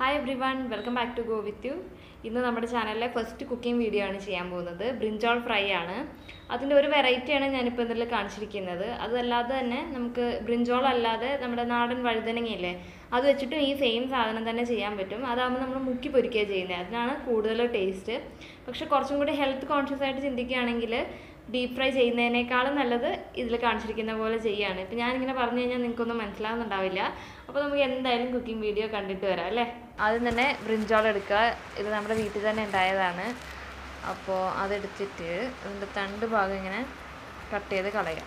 hi everyone welcome back to go with you ഇന്ന് നമ്മുടെ ചാനലിലെ ഫസ്റ്റ് കുക്കിംഗ് വീഡിയോ ആണ് ചെയ്യാൻ പോകുന്നത് ബ്രിഞ്ചോൾ ഫ്രൈ ആണ് അതിൻ്റെ ഒരു വെറൈറ്റിയാണ് ഞാനിപ്പോൾ ഇതിൽ കാണിച്ചിരിക്കുന്നത് അതല്ലാതെ തന്നെ നമുക്ക് ബ്രിഞ്ചോൾ അല്ലാതെ നമ്മുടെ നാടൻ വഴുതനങ്ങയില്ലേ അത് വെച്ചിട്ടും ഈ സെയിം സാധനം തന്നെ ചെയ്യാൻ പറ്റും അതാകുമ്പോൾ നമ്മൾ മുക്കി പൊരിക്കുക ചെയ്യുന്നത് അതിനാണ് കൂടുതൽ ടേസ്റ്റ് പക്ഷെ കുറച്ചും കൂടി ഹെൽത്ത് കോൺഷ്യസ് ആയിട്ട് ചിന്തിക്കുകയാണെങ്കിൽ ഡീപ്പ് ഫ്രൈ ചെയ്യുന്നതിനേക്കാളും നല്ലത് ഇതിൽ കാണിച്ചിരിക്കുന്ന പോലെ ചെയ്യുകയാണ് ഇപ്പം ഞാനിങ്ങനെ പറഞ്ഞു കഴിഞ്ഞാൽ നിങ്ങൾക്കൊന്നും മനസ്സിലാവുന്നുണ്ടാവില്ല അപ്പോൾ നമുക്ക് എന്തായാലും കുക്കിംഗ് വീഡിയോ കണ്ടിട്ട് വരാം അല്ലേ ആദ്യം തന്നെ ബ്രിഞ്ചോൾ എടുക്കുക ഇത് നമ്മുടെ വീട്ടിൽ തന്നെ ഉണ്ടായതാണ് അപ്പോൾ അതെടുത്തിട്ട് അതിൻ്റെ തണ്ട് ഭാഗം ഇങ്ങനെ കട്ട് ചെയ്ത് കളയാം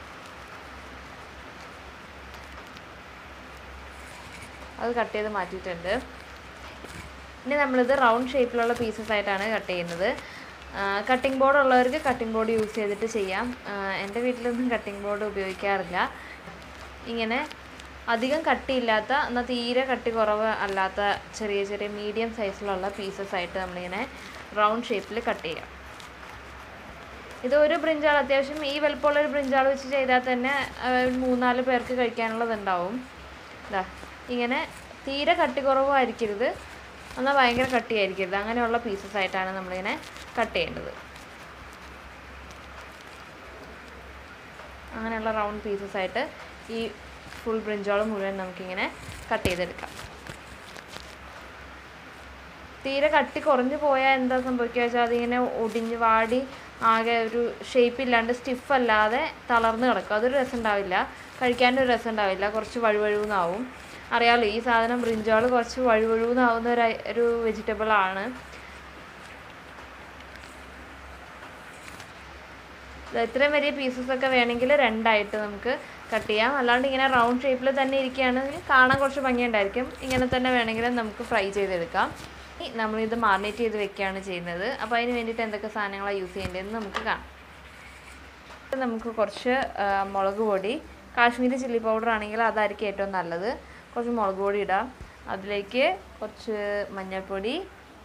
അത് കട്ട് ചെയ്ത് മാറ്റിയിട്ടുണ്ട് ഇനി നമ്മളിത് റൗണ്ട് ഷേപ്പിലുള്ള പീസസ് ആയിട്ടാണ് കട്ട് ചെയ്യുന്നത് കട്ടിംഗ് ബോർഡ് ഉള്ളവർക്ക് കട്ടിംഗ് ബോർഡ് യൂസ് ചെയ്തിട്ട് ചെയ്യാം എൻ്റെ വീട്ടിലൊന്നും കട്ടിംഗ് ബോർഡ് ഉപയോഗിക്കാറില്ല ഇങ്ങനെ അധികം കട്ടിയില്ലാത്ത എന്നാൽ തീരെ കട്ടി കുറവ് അല്ലാത്ത ചെറിയ ചെറിയ മീഡിയം സൈസിലുള്ള പീസസ് ആയിട്ട് നമ്മളിങ്ങനെ റൗണ്ട് ഷേപ്പിൽ കട്ട് ചെയ്യാം ഇത് ഒരു ബ്രിഞ്ചാൾ അത്യാവശ്യം ഈ വലുപ്പമുള്ള ഒരു ബ്രിഞ്ചാൾ വെച്ച് ചെയ്താൽ തന്നെ ഒരു മൂന്നാല് പേർക്ക് കഴിക്കാനുള്ളതുണ്ടാവും ഇതാ ഇങ്ങനെ തീരെ കട്ടി കുറവായിരിക്കരുത് എന്നാൽ ഭയങ്കര കട്ടിയായിരിക്കരുത് അങ്ങനെയുള്ള പീസസ് ആയിട്ടാണ് നമ്മളിങ്ങനെ കട്ട് ചെയ്യേണ്ടത് അങ്ങനെയുള്ള റൗണ്ട് പീസസ് ആയിട്ട് ഈ ഫുൾ ബ്രിഞ്ചോൾ മുഴുവൻ നമുക്കിങ്ങനെ കട്ട് ചെയ്തെടുക്കാം തീരെ കട്ടി കുറഞ്ഞു പോയാൽ എന്താ സംഭവിക്കുക വെച്ചാൽ അതിങ്ങനെ ഒടിഞ്ഞ് വാടി ആകെ ഒരു ഷേപ്പ് ഇല്ലാണ്ട് സ്റ്റിഫ് അല്ലാതെ തളർന്ന് കിടക്കും അതൊരു രസം ഉണ്ടാവില്ല കഴിക്കാനൊരു രസം ഉണ്ടാവില്ല കുറച്ച് വഴുവഴുവെന്നാവും അറിയാമല്ലോ ഈ സാധനം ബ്രിഞ്ചോൾ കുറച്ച് വഴുവഴുവെന്നാവുന്ന ഒരു ഒരു വെജിറ്റബിൾ ആണ് ഇത്രയും വലിയ പീസസ് ഒക്കെ വേണമെങ്കിൽ രണ്ടായിട്ട് നമുക്ക് കട്ട് ചെയ്യാം അല്ലാണ്ട് ഇങ്ങനെ റൗണ്ട് ഷേപ്പിൽ തന്നെ ഇരിക്കുകയാണെങ്കിൽ കാണാൻ കുറച്ച് ഭംഗിയുണ്ടായിരിക്കും ഇങ്ങനെ തന്നെ വേണമെങ്കിൽ നമുക്ക് ഫ്രൈ ചെയ്തെടുക്കാം നമ്മളിത് മാറിനേറ്റ് ചെയ്ത് വെക്കുകയാണ് ചെയ്യുന്നത് അപ്പോൾ അതിന് വേണ്ടിയിട്ട് എന്തൊക്കെ സാധനങ്ങളാണ് യൂസ് ചെയ്യേണ്ടതെന്ന് നമുക്ക് കാണാം നമുക്ക് കുറച്ച് മുളക് പൊടി കാശ്മീരി ചില്ലി പൗഡർ ആണെങ്കിൽ അതായിരിക്കും ഏറ്റവും നല്ലത് കുറച്ച് മുളക് പൊടി ഇടാം അതിലേക്ക് കുറച്ച് മഞ്ഞൾപ്പൊടി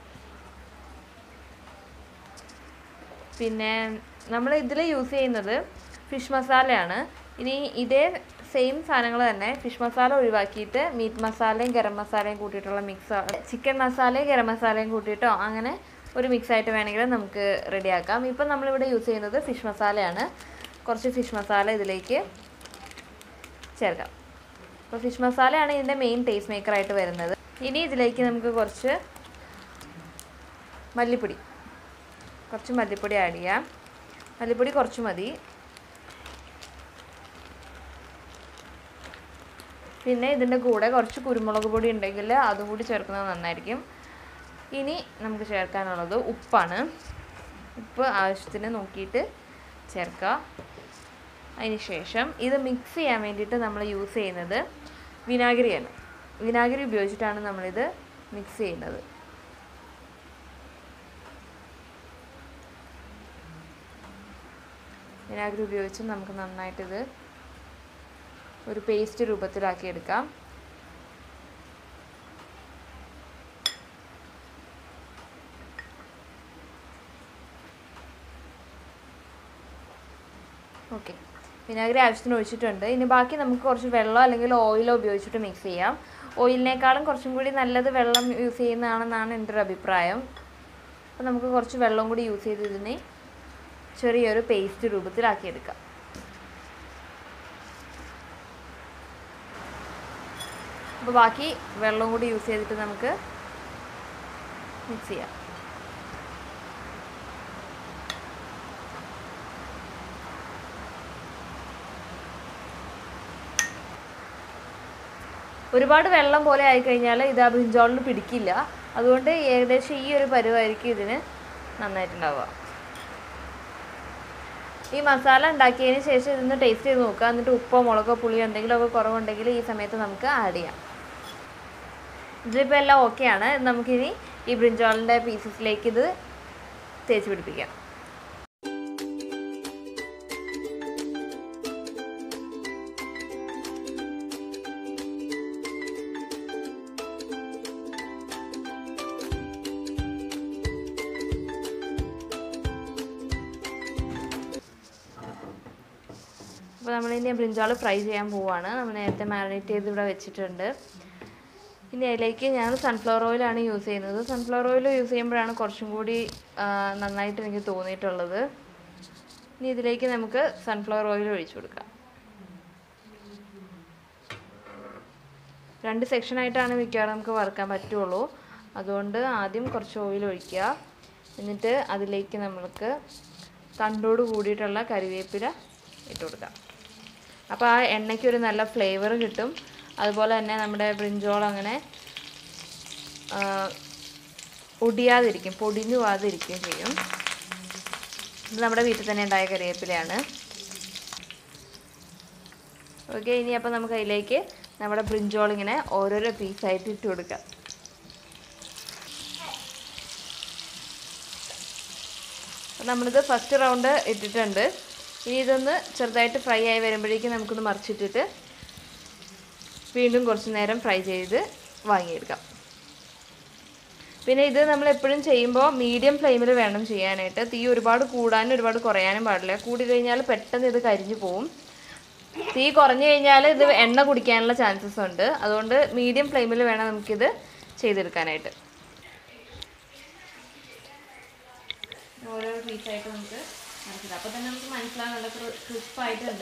പിന്നെ നമ്മൾ ഇതിൽ യൂസ് ചെയ്യുന്നത് ഫിഷ് മസാലയാണ് ഇനി ഇതേ സെയിം സാധനങ്ങൾ തന്നെ ഫിഷ് മസാല ഒഴിവാക്കിയിട്ട് മീറ്റ് മസാലയും ഗരം മസാലയും കൂട്ടിയിട്ടുള്ള മിക്സ് ചിക്കൻ മസാലയും ഗരം മസാലയും കൂട്ടിയിട്ടോ അങ്ങനെ ഒരു മിക്സ് ആയിട്ട് വേണമെങ്കിൽ നമുക്ക് റെഡിയാക്കാം ഇപ്പം നമ്മളിവിടെ യൂസ് ചെയ്യുന്നത് ഫിഷ് മസാലയാണ് കുറച്ച് ഫിഷ് മസാല ഇതിലേക്ക് ചേർക്കാം അപ്പോൾ ഫിഷ് മസാലയാണ് ഇതിൻ്റെ മെയിൻ ടേസ്റ്റ് മേക്കറായിട്ട് വരുന്നത് ഇനി ഇതിലേക്ക് നമുക്ക് കുറച്ച് മല്ലിപ്പൊടി കുറച്ച് മല്ലിപ്പൊടി ആഡ് ചെയ്യാം മല്ലിപ്പൊടി കുറച്ച് മതി പിന്നെ ഇതിൻ്റെ കൂടെ കുറച്ച് കുരുമുളക് പൊടി ഉണ്ടെങ്കിൽ അതും കൂടി ചേർക്കുന്നത് നന്നായിരിക്കും ഇനി നമുക്ക് ചേർക്കാനുള്ളത് ഉപ്പാണ് ഉപ്പ് ആവശ്യത്തിന് നോക്കിയിട്ട് ചേർക്കുക അതിന് ശേഷം ഇത് മിക്സ് ചെയ്യാൻ വേണ്ടിയിട്ട് നമ്മൾ യൂസ് ചെയ്യുന്നത് വിനാഗിരിയാണ് വിനാഗിരി ഉപയോഗിച്ചിട്ടാണ് നമ്മളിത് മിക്സ് ചെയ്യുന്നത് വിനാഗിരി ഉപയോഗിച്ച് നമുക്ക് നന്നായിട്ടിത് ഒരു പേസ്റ്റ് രൂപത്തിലാക്കി എടുക്കാം ഓക്കെ വിനാഗിരി ആവശ്യത്തിന് ഒഴിച്ചിട്ടുണ്ട് ഇനി ബാക്കി നമുക്ക് കുറച്ച് വെള്ളം അല്ലെങ്കിൽ ഓയിലോ ഉപയോഗിച്ചിട്ട് മിക്സ് ചെയ്യാം ഓയിലിനേക്കാളും കുറച്ചും കൂടി നല്ലത് വെള്ളം യൂസ് ചെയ്യുന്നതാണെന്നാണ് എൻ്റെ ഒരു അഭിപ്രായം അപ്പോൾ നമുക്ക് കുറച്ച് വെള്ളം കൂടി യൂസ് ചെയ്ത് ഇതിനെ ചെറിയൊരു പേസ്റ്റ് രൂപത്തിലാക്കി എടുക്കാം അപ്പോൾ ബാക്കി വെള്ളം കൂടി യൂസ് ചെയ്തിട്ട് നമുക്ക് മിക്സ് ചെയ്യാം ഒരുപാട് വെള്ളം പോലെ ആയിക്കഴിഞ്ഞാൽ ഇത് ആ ബ്രിഞ്ചോളിന് പിടിക്കില്ല അതുകൊണ്ട് ഏകദേശം ഈ ഒരു പരുവായിരിക്കും ഇതിന് നന്നായിട്ടുണ്ടാവുക ഈ മസാല ഉണ്ടാക്കിയതിന് ശേഷം ഇതൊന്ന് ടേസ്റ്റ് ചെയ്ത് നോക്കുക എന്നിട്ട് ഉപ്പോ മുളകോ പുളിയോ എന്തെങ്കിലുമൊക്കെ കുറവുണ്ടെങ്കിൽ ഈ സമയത്ത് നമുക്ക് ആഡ് ചെയ്യാം ഇതിലിപ്പോൾ എല്ലാം ഓക്കെയാണ് നമുക്കിനി ഈ ബ്രിഞ്ചോളിൻ്റെ പീസസിലേക്ക് ഇത് തേച്ച് പിടിപ്പിക്കാം അപ്പോൾ നമ്മളിനി ബ്രിഞ്ചാൾ ഫ്രൈ ചെയ്യാൻ പോവുകയാണ് നമ്മൾ നേരത്തെ മാരിനേറ്റ് ചെയ്ത് ഇവിടെ വെച്ചിട്ടുണ്ട് ഇനി അതിലേക്ക് ഞാൻ സൺഫ്ലവർ ഓയിലാണ് യൂസ് ചെയ്യുന്നത് സൺഫ്ലവർ ഓയിൽ യൂസ് ചെയ്യുമ്പോഴാണ് കുറച്ചും കൂടി ആ, നന്നായിട്ട് എനിക്ക് തോന്നിയിട്ടുള്ളത് ഇനി ഇതിലേക്ക് നമുക്ക് സൺഫ്ലവർ ഓയിൽ ഒഴിച്ചു കൊടുക്കാം രണ്ട് സെക്ഷനായിട്ടാണ് മിക്കവാറും നമുക്ക് വറുക്കാൻ പറ്റുള്ളൂ അതുകൊണ്ട് ആദ്യം കുറച്ച് ഓയിൽ ഒഴിക്കുക എന്നിട്ട് അതിലേക്ക് നമ്മൾക്ക് തണ്ടോട് കൂടിയിട്ടുള്ള കരിവേപ്പില ഇട്ട് കൊടുക്കാം അപ്പോൾ ആ എണ്ണയ്ക്ക് ഒരു നല്ല ഫ്ലേവർ കിട്ടും അതുപോലെ തന്നെ നമ്മുടെ ബ്രിഞ്ചോൾ അങ്ങനെ ആ, ഒടിയാതിരിക്കും പൊടിഞ്ഞു പോകാതിരിക്കുകയും ചെയ്യും ഇത് നമ്മുടെ വീട്ടിൽ തന്നെ ഉണ്ടായ കറിവേപ്പിലയാണ് ഓക്കെ ഇനി അപ്പോൾ നമുക്ക് അതിലേക്ക് നമ്മുടെ ബ്രിഞ്ചോൾ ഇങ്ങനെ ഓരോരോ പീസായിട്ട് ഇട്ട് കൊടുക്കാം അപ്പോൾ നമ്മളിത് ഫസ്റ്റ് റൗണ്ട് ഇട്ടിട്ടുണ്ട് ഇനി ഇതൊന്ന് ചെറുതായിട്ട് ഫ്രൈ ആയി വരുമ്പോഴേക്കും നമുക്കൊന്ന് മറിച്ചിട്ടിട്ട് വീണ്ടും കുറച്ച് നേരം ഫ്രൈ ചെയ്ത് വാങ്ങിയെടുക്കാം പിന്നെ ഇത് നമ്മൾ എപ്പോഴും ചെയ്യുമ്പോൾ മീഡിയം ഫ്ലെയിമിൽ വേണം ചെയ്യാനായിട്ട് തീ ഒരുപാട് കൂടാനും ഒരുപാട് കുറയാനും പാടില്ല കൂടി കഴിഞ്ഞാൽ പെട്ടെന്ന് ഇത് കരിഞ്ഞു പോവും തീ കുറഞ്ഞു കഴിഞ്ഞാൽ ഇത് എണ്ണ കുടിക്കാനുള്ള ചാൻസസ് ഉണ്ട് അതുകൊണ്ട് മീഡിയം ഫ്ലെയിമിൽ വേണം നമുക്കിത് ചെയ്തെടുക്കാനായിട്ട് ഓരോ പീസായിട്ട് നമുക്ക് മനസ്സിലാവും അപ്പോൾ തന്നെ നമുക്ക് മനസ്സിലാവും നല്ല ക്രിസ്പായിട്ടുണ്ട്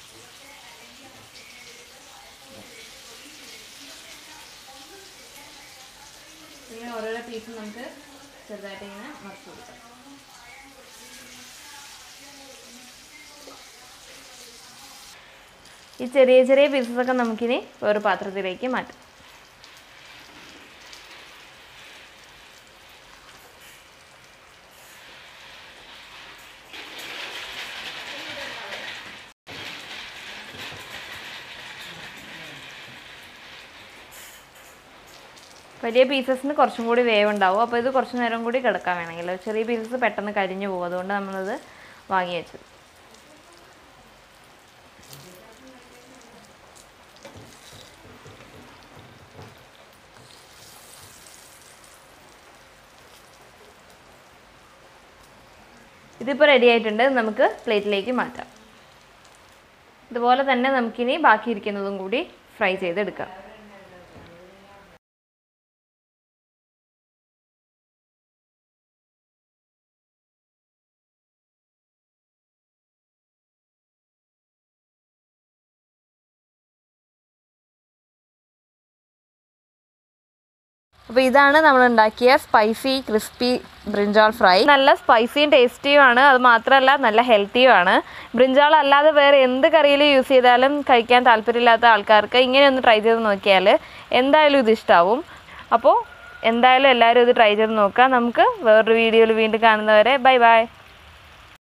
ഇങ്ങനെ ഓരോരോ പീസും നമുക്ക് ചെറുതായിട്ട് ഇങ്ങനെ മറിച്ച് കൊടുക്കാം ഈ ചെറിയ ചെറിയ പീസസൊക്കെ നമുക്കിനി വേറെ പാത്രത്തിലേക്ക് മാറ്റാം വലിയ പീസസിന് കുറച്ചും കൂടി വേവ് ഉണ്ടാവും അപ്പോൾ ഇത് കുറച്ച് നേരം കൂടി കിടക്കാൻ വേണമെങ്കിൽ ചെറിയ പീസസ് പെട്ടെന്ന് കരിഞ്ഞു പോകും അതുകൊണ്ട് നമ്മളത് വാങ്ങി വെച്ചത് ഇതിപ്പോൾ റെഡി ആയിട്ടുണ്ട് നമുക്ക് പ്ലേറ്റിലേക്ക് മാറ്റാം ഇതുപോലെ തന്നെ നമുക്കിനി ബാക്കിയിരിക്കുന്നതും കൂടി ഫ്രൈ ചെയ്തെടുക്കാം അപ്പോൾ ഇതാണ് നമ്മൾ ഉണ്ടാക്കിയ സ്പൈസി ക്രിസ്പി ബ്രിഞ്ചാൾ ഫ്രൈ നല്ല സ്പൈസിയും ടേസ്റ്റിയും ആണ് അത് മാത്രമല്ല നല്ല ഹെൽത്തിയും ആണ് ബ്രിഞ്ചാൾ അല്ലാതെ വേറെ എന്ത് കറിയിൽ യൂസ് ചെയ്താലും കഴിക്കാൻ താല്പര്യമില്ലാത്ത ആൾക്കാർക്ക് ഇങ്ങനെ ഒന്ന് ട്രൈ ചെയ്ത് നോക്കിയാൽ എന്തായാലും ഇത് ഇഷ്ടാവും അപ്പോൾ എന്തായാലും എല്ലാവരും ഇത് ട്രൈ ചെയ്ത് നോക്കുക നമുക്ക് വേറൊരു വീഡിയോയിൽ വീണ്ടും കാണുന്നവരെ ബൈ ബൈ